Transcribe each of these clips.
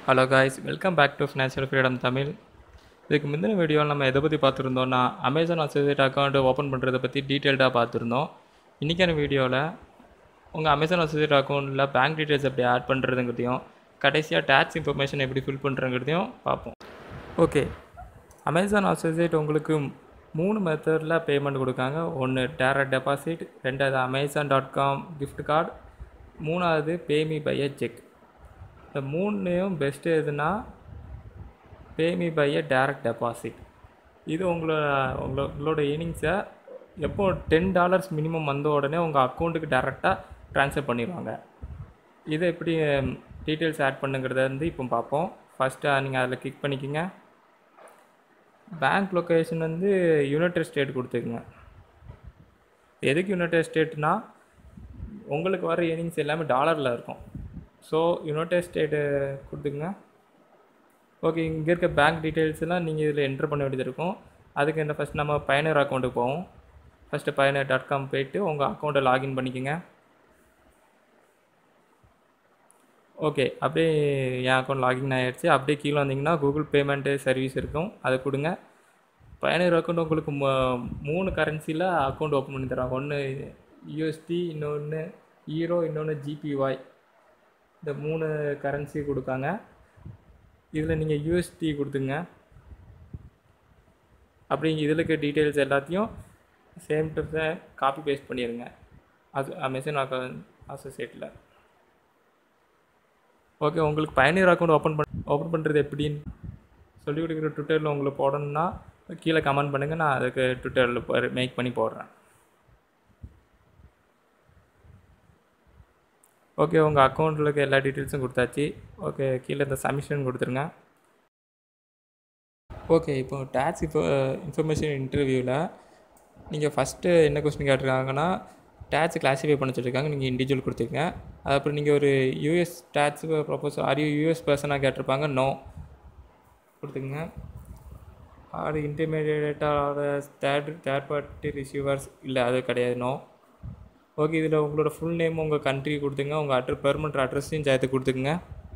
hello guys welcome back to financial freedom Tamil இதுக்கு முந்தின வீடியோவில் நம்ம எதை பற்றி பார்த்துருந்தோம்னா அமேசான் அசோசியேட் அக்கௌண்ட் ஓப்பன் பண்ணுறதை பற்றி டீட்டெயில்டாக பார்த்துருந்தோம் இன்றைக்கான வீடியோவில் உங்கள் அமேசான் அசோசியேட் அக்கௌண்ட்டில் பேங்க் டீட்டெயில்ஸ் எப்படி ஆட் பண்ணுறதுங்கிறதையும் கடைசியாக டேக்ஸ் இன்ஃபர்மேஷன் எப்படி ஃபில் பண்ணுறங்கிறதையும் பார்ப்போம் ஓகே அமேசான் அசோசியேட் உங்களுக்கு மூணு மெத்தடில் பேமெண்ட் கொடுக்காங்க ஒன்று டேரக்ட் டெபாசிட் ரெண்டாவது Amazon dot com gift card மூணாவது பேமி பை எ செக் இந்த மூணுலேயும் பெஸ்ட்டு எதுனா pay me by a direct deposit இது உங்களோட உங்களோட உங்களோட ஏர்னிங்ஸை எப்போ டென் டாலர்ஸ் மினிமம் வந்த உடனே உங்கள் அக்கௌண்ட்டுக்கு டேரெக்டாக ட்ரான்ஸ்ஃபர் பண்ணிடுவாங்க இதை எப்படி டீட்டெயில்ஸ் ஆட் பண்ணுங்கிறத வந்து இப்போ பார்ப்போம் ஃபஸ்ட்டு நீங்கள் அதில் கிளிக் பண்ணிக்கோங்க பேங்க் லொக்கேஷன் வந்து யுனைடெட் ஸ்டேட் கொடுத்துக்குங்க எதுக்கு யுனைடெட் ஸ்டேட்னா உங்களுக்கு வர ஏர்னிங்ஸ் எல்லாமே டாலரில் இருக்கும் ஸோ யுனைடெட் ஸ்டேட்டு கொடுத்துக்குங்க ஓகே இங்கே இருக்க பேங்க் டீட்டெயில்ஸ்லாம் நீங்கள் இதில் என்ட்ரு பண்ண வேண்டியது இருக்கும் அதுக்கு இந்த ஃபஸ்ட் நம்ம பயனர் அக்கௌண்ட்டுக்கு போவோம் ஃபஸ்ட்டு பயனர் டாட் காம் போயிட்டு உங்கள் அக்கௌண்ட்டை லாகின் பண்ணிக்கோங்க ஓகே அப்படியே என் அக்கௌண்ட் லாகின் ஆகிடுச்சு அப்படியே கீழே வந்தீங்கன்னா கூகுள் பேமெண்ட்டு சர்வீஸ் இருக்கும் அதை கொடுங்க பயனர் அக்கௌண்ட் உங்களுக்கு மூணு கரன்சியில் அக்கௌண்ட் ஓப்பன் பண்ணி தராங்க ஒன்று யூஎஸ்டி இன்னொன்று ஈரோ இன்னொன்று ஜிபிஒய் இந்த மூணு கரன்சி கொடுக்காங்க இதில் நீங்கள் யூஎஸ்டி கொடுத்துங்க அப்படி இதில் இருக்க டீட்டெயில்ஸ் எல்லாத்தையும் சேம் டு காப்பி பேஸ்ட் பண்ணிடுங்க அது அமேசான் அக்கௌண்ட் அசோசியேட்டில் ஓகே உங்களுக்கு பயனர் அக்கௌண்ட் ஓப்பன் பண்ண ஓப்பன் பண்ணுறது எப்படின்னு சொல்லி கொடுக்குற ட்விட்டரில் உங்களுக்கு போடணுன்னா கீழே கமெண்ட் பண்ணுங்கள் நான் அதுக்கு ட்விட்டரில் மேக் பண்ணி போடுறேன் ஓகே உங்கள் அக்கௌண்ட்டில் இருக்க எல்லா டீட்டெயில்ஸும் கொடுத்தாச்சு ஓகே கீழே இந்த சப்மிஷன் கொடுத்துருங்க ஓகே இப்போ டேக்ஸ் இப்போ இன்ஃபர்மேஷன் இன்டர்வியூவில் நீங்கள் ஃபஸ்ட்டு என்ன கொஸ்டின் கேட்டிருக்காங்கன்னா டேக்ஸ் கிளாஸிஃபை பண்ண சொல்லியிருக்காங்க நீங்கள் இண்டிவிஜுவல் கொடுத்துருங்க அப்புறம் நீங்கள் ஒரு US tax proposal are you US பர்சனாக கேட்டிருப்பாங்க நோ கொடுத்துங்க ஆர் இன்டர்மீடியேட்டாக தேர்ட் தேர்ட் பார்ட்டி ரிசீவர்ஸ் இல்லை அது கிடையாது நோ ஓகே இதில் உங்களோட ஃபுல் நேம் உங்கள் கண்ட்ரி கொடுத்துங்க உங்கள் அட்ரஸ் பெர்மனண்ட் அட்ரஸையும் சேர்த்து கொடுத்துக்குங்க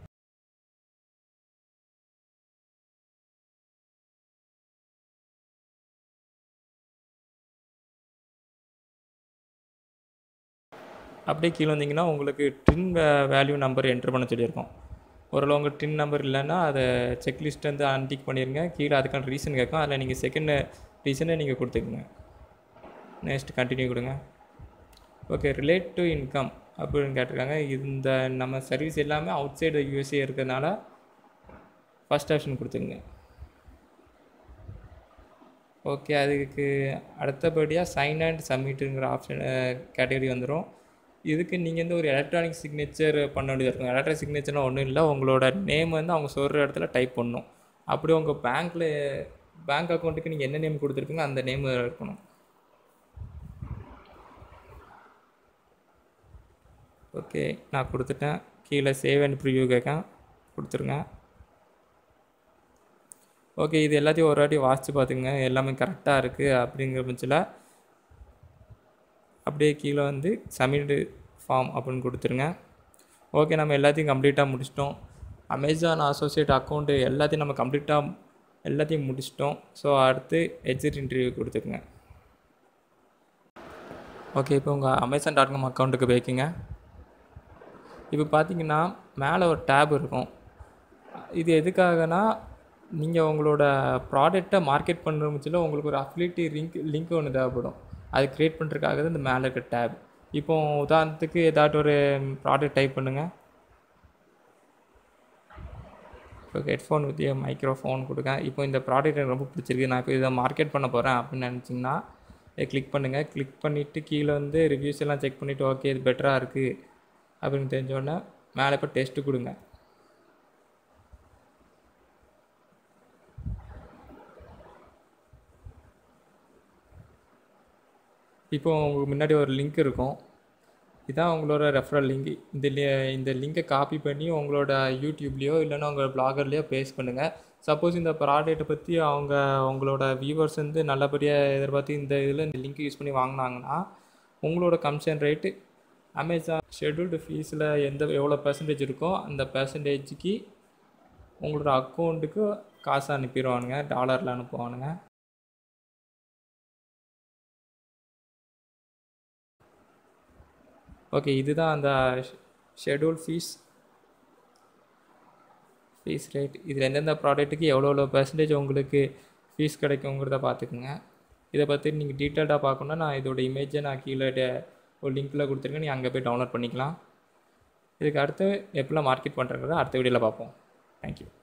அப்படியே கீழே வந்தீங்கன்னா உங்களுக்கு டின் வேல்யூ நம்பர் என்ட்ரு பண்ண சொல்லியிருக்கோம் ஒருவேளை உங்கள் டின் நம்பர் இல்லைன்னா அதை செக்லிஸ்ட் வந்து அன்டிக் பண்ணிடுங்க கீழே அதுக்கான ரீசன் கேட்கும் அதில் நீங்கள் செகண்ட் ரீசனை நீங்கள் கொடுத்துக்குங்க நெக்ஸ்ட் கண்டினியூ கொடுங்க ஓகே ரிலேட் டு இன்கம் அப்படின்னு கேட்டிருக்காங்க இந்த நம்ம சர்வீஸ் எல்லாமே அவுட் சைடு யூஎஸ்ஏ இருக்கிறதுனால ஃபஸ்ட் ஆப்ஷன் கொடுத்துங்க ஓகே அதுக்கு அடுத்தபடியாக சைன் அண்ட் சப்மிட்டுங்கிற ஆப்ஷன் கேட்டகரி வந்துடும் இதுக்கு நீங்கள் வந்து ஒரு எலக்ட்ரானிக் சிக்னேச்சர் பண்ண வேண்டியது இருக்கும் எலக்ட்ரானிக் சிக்னேச்சர்னால் ஒன்றும் இல்லை உங்களோட நேம் வந்து அவங்க சொல்கிற இடத்துல டைப் பண்ணணும் அப்படி உங்கள் பேங்க்கில் பேங்க் அக்கௌண்ட்டுக்கு நீங்கள் என்ன நேம் கொடுத்துருக்கீங்க அந்த நேம் இருக்கணும் ஓகே நான் கொடுத்துட்டேன் கீழே சேவ் அண்ட் ப்ரிவியூ கேட்கேன் கொடுத்துருங்க ஓகே இது எல்லாத்தையும் ஒரு வாட்டி வாசித்து பார்த்துங்க எல்லாமே கரெக்டாக இருக்குது அப்படிங்கிற பட்சத்தில் அப்படியே கீழே வந்து சப்மிட் ஃபார்ம் அப்படின்னு கொடுத்துருங்க ஓகே நம்ம எல்லாத்தையும் கம்ப்ளீட்டாக முடிச்சிட்டோம் அமேசான் அசோசியேட் அக்கௌண்ட்டு எல்லாத்தையும் நம்ம கம்ப்ளீட்டாக எல்லாத்தையும் முடிச்சிட்டோம் ஸோ அடுத்து எக்ஸிட் இன்டர்வியூ கொடுத்துருங்க ஓகே இப்போ உங்கள் அமேசான் டாட் காம் அக்கௌண்ட்டுக்கு போய்க்குங்க இப்போ பார்த்தீங்கன்னா மேலே ஒரு டேப் இருக்கும் இது எதுக்காகனா நீங்கள் உங்களோட ப்ராடக்டை மார்க்கெட் பண்ணுற பட்சத்தில் உங்களுக்கு ஒரு அஃபிலிட்டி லிங்க் லிங்க் ஒன்று தேவைப்படும் அது க்ரியேட் பண்ணுறதுக்காக தான் இந்த மேலே இருக்க டேப் இப்போ உதாரணத்துக்கு ஏதாட்டும் ஒரு ப்ராடக்ட் டைப் பண்ணுங்கள் இப்போ ஹெட்ஃபோன் வித் மைக்ரோஃபோன் கொடுங்க இப்போ இந்த ப்ராடக்ட் எனக்கு ரொம்ப பிடிச்சிருக்கு நான் இப்போ இதை மார்க்கெட் பண்ண போகிறேன் அப்படின்னு நினச்சிங்கன்னா இதை கிளிக் பண்ணுங்கள் கிளிக் பண்ணிவிட்டு கீழே வந்து ரிவ்யூஸ் எல்லாம் செக் பண்ணிவிட்டு ஓகே இது பெட்டராக இருக்குது அப்படின்னு தெரிஞ்சோடனே மேலே இப்போ டெஸ்ட்டு கொடுங்க இப்போ உங்களுக்கு முன்னாடி ஒரு லிங்க் இருக்கும் இதான் உங்களோட ரெஃபரல் லிங்க் இந்த இந்த லிங்கை காப்பி பண்ணி உங்களோட யூடியூப்லேயோ இல்லைன்னா உங்கள் பிளாகர்லேயோ பேஸ்ட் பண்ணுங்கள் சப்போஸ் இந்த ப்ராடக்ட்டை பற்றி அவங்க உங்களோட வியூவர்ஸ் வந்து நல்லபடியாக எதிர்பார்த்து இந்த இதில் இந்த லிங்க் யூஸ் பண்ணி வாங்கினாங்கன்னா உங்களோட கமிஷன் ரேட்டு அமேசான் ஷெட்யூல்டு ஃபீஸில் எந்த எவ்வளோ பர்சன்டேஜ் இருக்கோ அந்த பர்சன்டேஜுக்கு உங்களோட அக்கௌண்ட்டுக்கு காசு அனுப்பிடுவானுங்க டாலரில் அனுப்புவானுங்க ஓகே இதுதான் அந்த ஷெடியூல் ஃபீஸ் ஃபீஸ் ரேட் இதில் எந்தெந்த ப்ராடக்ட்டுக்கு எவ்வளோ எவ்வளோ பெர்சன்டேஜ் உங்களுக்கு ஃபீஸ் கிடைக்குங்கிறத பார்த்துக்குங்க இதை பற்றி நீங்கள் டீட்டெயில்டாக பார்க்கணுன்னா நான் இதோட இமேஜை நான் கீழே டே- ஒரு லிங்க்கில் கொடுத்துருக்கேன் நீங்கள் அங்கே போய் டவுன்லோட் பண்ணிக்கலாம் இதுக்கு அடுத்து எப்படிலாம் மார்க்கெட் பண்ணுறங்கிறத அடுத்த வீடியோவில் பார்ப்போம் தேங்க்யூ